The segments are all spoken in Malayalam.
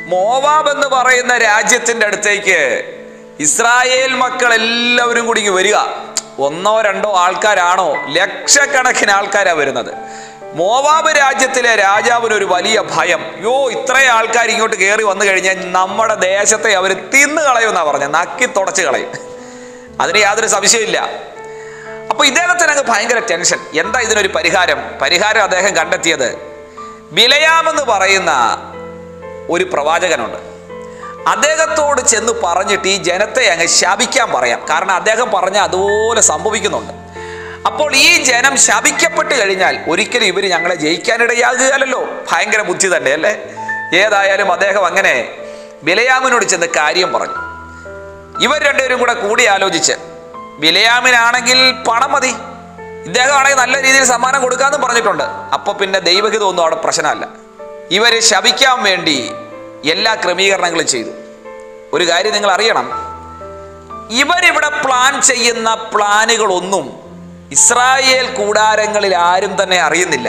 മോവാബ് എന്ന് പറയുന്ന രാജ്യത്തിന്റെ അടുത്തേക്ക് ഇസ്രായേൽ മക്കൾ എല്ലാവരും കൂടി ഇങ്ങ് വരിക ഒന്നോ രണ്ടോ ആൾക്കാരാണോ ലക്ഷക്കണക്കിന് ആൾക്കാരാ വരുന്നത് മോവാബ് രാജ്യത്തിലെ രാജാവിന് ഒരു വലിയ ഭയം യോ ഇത്രയും ആൾക്കാർ ഇങ്ങോട്ട് കയറി വന്നു കഴിഞ്ഞാൽ നമ്മുടെ ദേശത്തെ അവർ തിന്നു കളയുമെന്നാ പറഞ്ഞത് നക്കി തുടച്ച് കളയും അതിന് യാതൊരു സംശയമില്ല അപ്പൊ ഇദ്ദേഹത്തിന് അങ്ങ് ഭയങ്കര ടെൻഷൻ എന്താ ഇതിനൊരു പരിഹാരം പരിഹാരം അദ്ദേഹം കണ്ടെത്തിയത് ബിലയാമെന്ന് പറയുന്ന ഒരു പ്രവാചകനുണ്ട് അദ്ദേഹത്തോട് ചെന്ന് പറഞ്ഞിട്ട് ഈ ജനത്തെ അങ്ങ് ശപിക്കാൻ പറയാം കാരണം അദ്ദേഹം പറഞ്ഞ അതുപോലെ സംഭവിക്കുന്നുണ്ട് അപ്പോൾ ഈ ജനം ശപിക്കപ്പെട്ട് കഴിഞ്ഞാൽ ഒരിക്കലും ഇവർ ഞങ്ങളെ ജയിക്കാനിടയാകുകയല്ലോ ഭയങ്കര ബുദ്ധി തന്നെ അല്ലേ ഏതായാലും അദ്ദേഹം അങ്ങനെ ബിലയാമിനോട് ചെന്ന് കാര്യം പറഞ്ഞു ഇവർ രണ്ടുപേരും കൂടെ കൂടി ആലോചിച്ച് ബിലയാമിനാണെങ്കിൽ പണം മതി ഇദ്ദേഹമാണെങ്കിൽ നല്ല രീതിയിൽ സമ്മാനം കൊടുക്കാമെന്ന് പറഞ്ഞിട്ടുണ്ട് അപ്പൊ പിന്നെ ദൈവഹിതം ഒന്നും അവിടെ പ്രശ്നമല്ല ഇവരെ ശപിക്കാൻ വേണ്ടി എല്ലാ ക്രമീകരണങ്ങളും ചെയ്തു ഒരു കാര്യം നിങ്ങൾ അറിയണം ഇവരിവിടെ പ്ലാൻ ചെയ്യുന്ന പ്ലാനുകളൊന്നും ഇസ്രായേൽ കൂടാരങ്ങളിൽ ആരും തന്നെ അറിയുന്നില്ല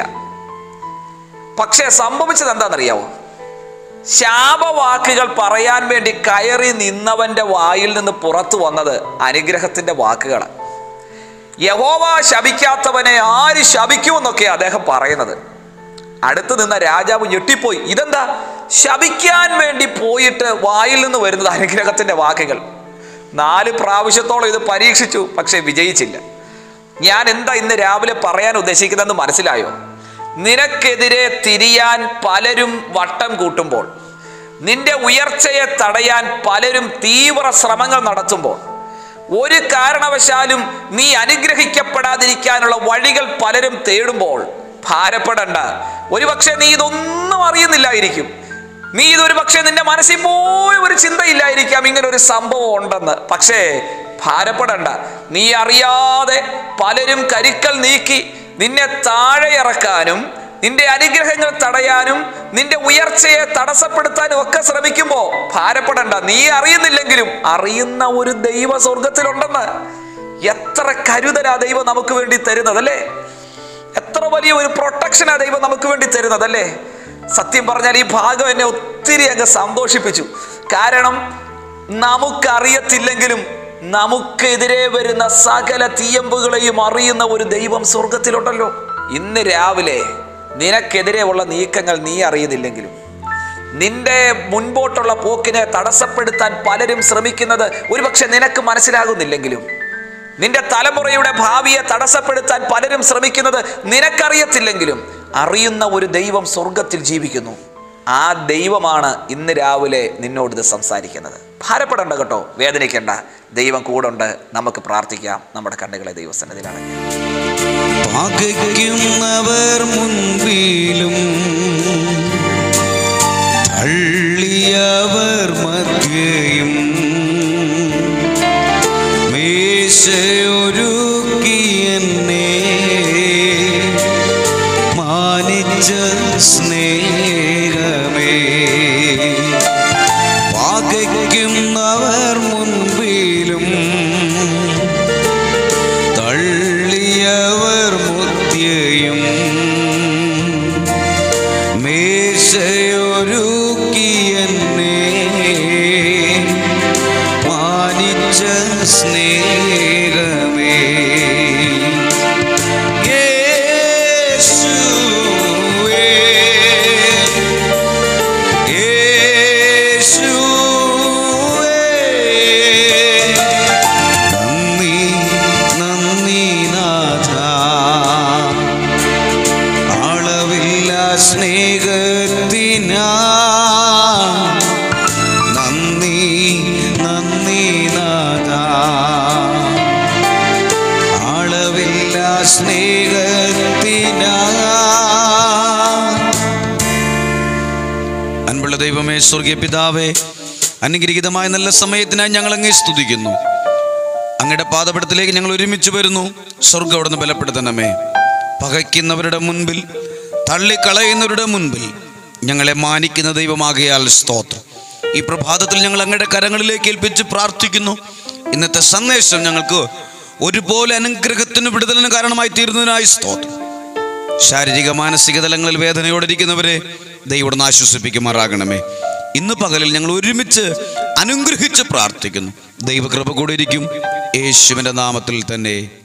പക്ഷേ സംഭവിച്ചത് എന്താണെന്നറിയാവോ ശാപവാക്കുകൾ പറയാൻ വേണ്ടി കയറി നിന്നവന്റെ വായിൽ നിന്ന് പുറത്തു വന്നത് അനുഗ്രഹത്തിന്റെ വാക്കുകളാണ് യഹോവ ശപിക്കാത്തവനെ ആര് ശപിക്കുമെന്നൊക്കെ അദ്ദേഹം പറയുന്നത് അടുത്ത് നിന്ന രാജാവ് ഞെട്ടിപ്പോയി ഇതെന്താ ശപിക്കാൻ വേണ്ടി പോയിട്ട് വായിൽ നിന്ന് വരുന്നത് അനുഗ്രഹത്തിന്റെ വാക്കുകൾ നാല് പ്രാവശ്യത്തോളം ഇത് പരീക്ഷിച്ചു പക്ഷെ വിജയിച്ചില്ല ഞാൻ എന്താ ഇന്ന് രാവിലെ പറയാൻ ഉദ്ദേശിക്കുന്നതെന്ന് മനസ്സിലായോ നിനക്കെതിരെ തിരിയാൻ പലരും വട്ടം കൂട്ടുമ്പോൾ നിന്റെ ഉയർച്ചയെ തടയാൻ പലരും തീവ്ര ശ്രമങ്ങൾ നടത്തുമ്പോൾ ഒരു കാരണവശാലും നീ അനുഗ്രഹിക്കപ്പെടാതിരിക്കാനുള്ള വഴികൾ പലരും തേടുമ്പോൾ ഭാരപ്പെടണ്ട ഒരുപക്ഷെ നീ ഇതൊന്നും അറിയുന്നില്ലായിരിക്കും നീ ഇതൊരു പക്ഷേ നിന്റെ മനസ്സിൽ പോലും ഒരു ചിന്തയില്ലായിരിക്കാം ഇങ്ങനെ ഒരു സംഭവം ഉണ്ടെന്ന് പക്ഷേ ഭാരപ്പെടണ്ട നീ അറിയാതെ പലരും കരുക്കൾ നീക്കി നിന്നെ താഴെ ഇറക്കാനും നിന്റെ അനുഗ്രഹങ്ങൾ തടയാനും നിന്റെ ഉയർച്ചയെ തടസ്സപ്പെടുത്താനും ഒക്കെ ശ്രമിക്കുമ്പോ ഭാരപ്പെടണ്ട നീ അറിയുന്നില്ലെങ്കിലും അറിയുന്ന ഒരു ദൈവ സ്വർഗത്തിലുണ്ടെന്ന് എത്ര കരുതലാ ദൈവം നമുക്ക് വേണ്ടി തരുന്നതല്ലേ എത്ര വലിയ ഒരു പ്രൊട്ടക്ഷനാ ദൈവം നമുക്ക് വേണ്ടി തരുന്നതല്ലേ സത്യം പറഞ്ഞാൽ ഈ ഭാഗം എന്നെ ഒത്തിരി അങ്ങ് സന്തോഷിപ്പിച്ചു കാരണം നമുക്കറിയത്തില്ലെങ്കിലും നമുക്കെതിരെ വരുന്ന സകല തീയമ്പുകളെയും അറിയുന്ന ഒരു ദൈവം സ്വർഗത്തിലുണ്ടല്ലോ ഇന്ന് രാവിലെ നിനക്കെതിരെ ഉള്ള നീക്കങ്ങൾ നീ അറിയുന്നില്ലെങ്കിലും നിന്റെ മുൻപോട്ടുള്ള പോക്കിനെ തടസ്സപ്പെടുത്താൻ പലരും ശ്രമിക്കുന്നത് ഒരുപക്ഷെ നിനക്ക് മനസ്സിലാകുന്നില്ലെങ്കിലും നിന്റെ തലമുറയുടെ ഭാവിയെ തടസ്സപ്പെടുത്താൻ പലരും ശ്രമിക്കുന്നത് നിനക്കറിയത്തില്ലെങ്കിലും അറിയുന്ന ഒരു ദൈവം സ്വർഗത്തിൽ ജീവിക്കുന്നു ആ ദൈവമാണ് ഇന്ന് രാവിലെ നിന്നോട് ഇത് സംസാരിക്കുന്നത് ഭാരപ്പെടണ്ട കേട്ടോ വേദനിക്കേണ്ട ദൈവം കൂടുണ്ട് നമുക്ക് പ്രാർത്ഥിക്കാം നമ്മുടെ കണ്ണുകളെ ദൈവസന്നിധിയിലാണ് പകയ്ക്കുന്നവർ മുൻപിലും തള്ളിയവർ മധ്യയും മേശയൊരുക്കി എന്നെ മാനിച്ച സ്നേഹമേ പകയ്ക്കുന്നവർ മുൻപിലും തള്ളിയവർ മുത്യയും മേശയൊരുക്കി എന്നെ മാനിച്ച സ്നേഹമേ യേശുവേ യേശുവേ നന്ദി നന്ദി നാഥ അളവില്ല സ്നേഹത്തിനാ നന്ദി നന്ദി നാഥ അളവില്ല സ്നേഹത്തിനാ അൻപുള്ള ദൈവമേ സ്വർഗീയ പിതാവേ അനുഗ്രഹീതമായ നല്ല സമയത്തിനായി ഞങ്ങൾ അങ്ങേ സ്തുതിക്കുന്നു അങ്ങയുടെ പാദപടത്തിലേക്ക് ഞങ്ങൾ ഒരുമിച്ച് വരുന്നു സ്വർഗം അവിടുന്ന് ബലപ്പെടുത്തണമേ പകയ്ക്കുന്നവരുടെ മുൻപിൽ തള്ളിക്കളയുന്നവരുടെ മുൻപിൽ ഞങ്ങളെ മാനിക്കുന്ന ദൈവമാകിയാൽ സ്തോത്രം ഈ പ്രഭാതത്തിൽ ഞങ്ങൾ അങ്ങയുടെ കരങ്ങളിലേക്ക് ഏൽപ്പിച്ച് പ്രാർത്ഥിക്കുന്നു ഇന്നത്തെ സന്ദേശം ഞങ്ങൾക്ക് ഒരുപോലെ അനുഗ്രഹത്തിന് വിടുതലിന് കാരണമായി തീരുന്നതിനായി സ്തോത്രം ശാരീരിക മാനസിക തലങ്ങളിൽ വേദനയോടിരിക്കുന്നവരെ ദൈവം ആശ്വസിപ്പിക്കുമാറാകണമേ ഇന്ന് പകലിൽ ഞങ്ങൾ ഒരുമിച്ച് അനുഗ്രഹിച്ച് പ്രാർത്ഥിക്കുന്നു ദൈവകൃപ കൂടെ ഇരിക്കും യേശുവിൻ്റെ നാമത്തിൽ തന്നെ